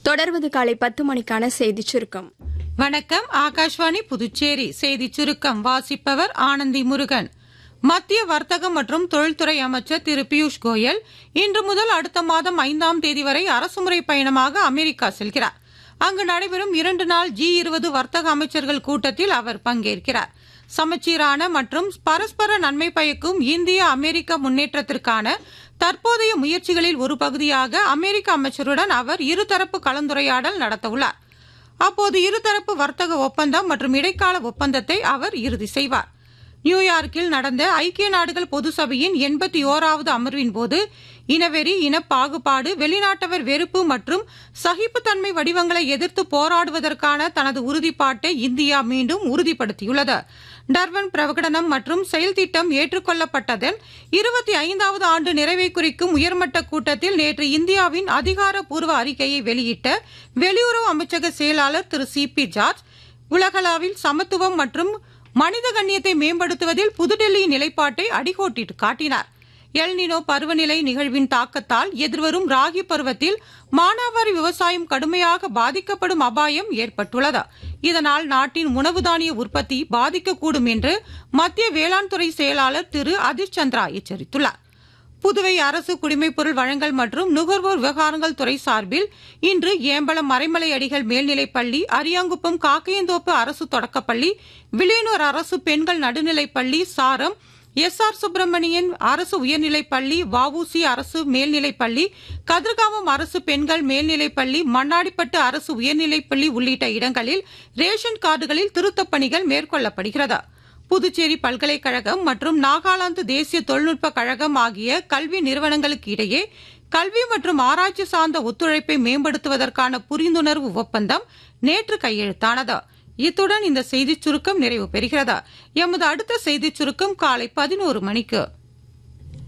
தொடர்வது காலை பத்து மணிக்கான செய்திச் சுருக்கம் வணக்கம் ஆகாஷ்வாணி புதுச்சேரி செய்திச் சுருக்கம் வாசிப்பவர் ஆனந்தி முருகன் மத்திய வர்த்தகம் மற்றும் தொழில்துறை அமைச்சர் திரு பியூஷ் கோயல் இன்று முதல் அடுத்த மாதம் ஐந்தாம் தேதி வரை அரசுமுறை பயணமாக அமெரிக்கா செல்கிறார் அங்கு நடைபெறும் இரண்டு நாள் ஜி இருபது வர்த்தக அமைச்சர்கள் கூட்டத்தில் அவர் பங்கேற்கிறார் சமச்சீரான மற்றும் பரஸ்பர நன்மை பயக்கும் இந்திய அமெரிக்க முன்னேற்றத்திற்கான தற்போதைய முயற்சிகளில் ஒரு பகுதியாக அமெரிக்க அமைச்சருடன் அவர் இருதரப்பு கலந்துரையாடல் நடத்தவுள்ளார் அப்போது இருதரப்பு வர்த்தக ஒப்பந்தம் மற்றும் இடைக்கால ஒப்பந்தத்தை அவர் இறுதி செய்வார் நியூயார்க்கில் நடந்த ஐக்கிய நாடுகள் பொது சபையின் எண்பத்தி ஓராவது அமர்வின் போது இனவெறி இனப்பாகுபாடு வெளிநாட்டவர் வெறுப்பு மற்றும் சகிப்புத்தன்மை வடிவங்களை எதிர்த்து போராடுவதற்கான தனது உறுதிப்பாட்டை இந்தியா மீண்டும் உறுதிப்படுத்தியுள்ளது டர்பன் பிரகடனம் மற்றும் செயல் திட்டம் ஏற்றுக்கொள்ளப்பட்டதன் இருபத்தி ஐந்தாவது ஆண்டு நிறைவை குறிக்கும் உயர்மட்ட கூட்டத்தில் நேற்று இந்தியாவின் அதிகாரப்பூர்வ அறிக்கையை வெளியிட்ட வெளியுறவு அமைச்சக செயலாளர் திரு சி பி ஜார்ஜ் உலகளவில் சமத்துவம் மற்றும் மனித கண்ணியத்தை மேம்படுத்துவதில் புதுடெல்லியின் நிலைப்பாட்டை அடிகோட்டிட்டு காட்டினார் எல்னினோ பருவநிலை நிகழ்வின் தாக்கத்தால் எதிர்வரும் ராகி பருவத்தில் மானாவாரி விவசாயம் கடுமையாக பாதிக்கப்படும் அபாயம் ஏற்பட்டுள்ளது இதனால் நாட்டின் உணவு தானிய உற்பத்தி பாதிக்கக்கூடும் என்று மத்திய வேளாண் துறை செயலாளர் திரு அதிஷ் சந்திரா எச்சரித்துள்ளார் புதுவை அரசு குடிமைப்பொருள் வழங்கல் மற்றும் நுகர்வோர் விவகாரங்கள் துறை சார்பில் இன்று ஏம்பலம் மறைமலை அடிகள் மேல்நிலைப்பள்ளி அரியாங்குப்பம் காக்கையந்தோப்பு அரசு தொடக்கப்பள்ளி வில்லியனூர் அரசு பெண்கள் நடுநிலைப்பள்ளி சாரம் எஸ் ஆர் சுப்பிரமணியன் அரசு உயர்நிலைப்பள்ளி வஉசி அரசு மேல்நிலைப்பள்ளி கதிர்காமம் அரசு பெண்கள் மேல்நிலைப்பள்ளி மண்ணாடிப்பட்டு அரசு உயர்நிலைப்பள்ளி உள்ளிட்ட இடங்களில் ரேஷன் கார்டுகளில் திருத்தப் பணிகள் மேற்கொள்ளப்படுகிறது புதுச்சேரி பல்கலைக்கழகம் மற்றும் நாகாலாந்து தேசிய தொழில்நுட்ப கழகம் ஆகிய கல்வி நிறுவனங்களுக்கு இடையே கல்வி மற்றும் ஆராய்ச்சி சார்ந்த ஒத்துழைப்பை மேம்படுத்துவதற்கான புரிந்துணர்வு ஒப்பந்தம் நேற்று கையெழுத்தானது இத்துடன் இந்த செய்திச் சுருக்கம் நிறைவு பெறுகிறது எமது அடுத்த செய்திச் சுருக்கம் காலை பதினோரு மணிக்கு